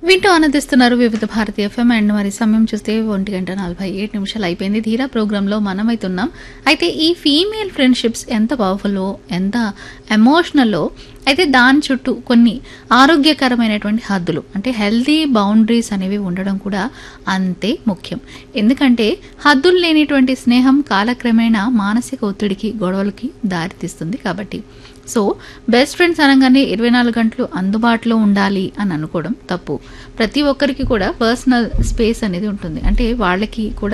వింటూ ఆనందిస్తున్నారు వివిధ భారతీయ ఎఫ్ఎం అండ్ మరి సమయం చూస్తే ఒంటి గంట నలభై ఏడు నిమిషాలు అయిపోయింది ధీరా ప్రోగ్రాంలో మనమైతున్నాం అయితే ఈ ఫీమేల్ ఫ్రెండ్షిప్స్ ఎంత పవర్ఫుల్లో ఎంత ఎమోషనల్లో అయితే దాని చుట్టూ కొన్ని ఆరోగ్యకరమైనటువంటి హద్దులు అంటే హెల్దీ బౌండరీస్ అనేవి ఉండడం కూడా అంతే ముఖ్యం ఎందుకంటే హద్దులు లేనిటువంటి స్నేహం కాలక్రమేణా మానసిక ఒత్తిడికి గొడవలకి దారితీస్తుంది కాబట్టి సో బెస్ట్ ఫ్రెండ్స్ అనగానే ఇరవై నాలుగు గంటలు అందుబాటులో ఉండాలి అని అనుకోవడం తప్పు ప్రతి ఒక్కరికి కూడా పర్సనల్ స్పేస్ అనేది ఉంటుంది అంటే వాళ్ళకి కూడా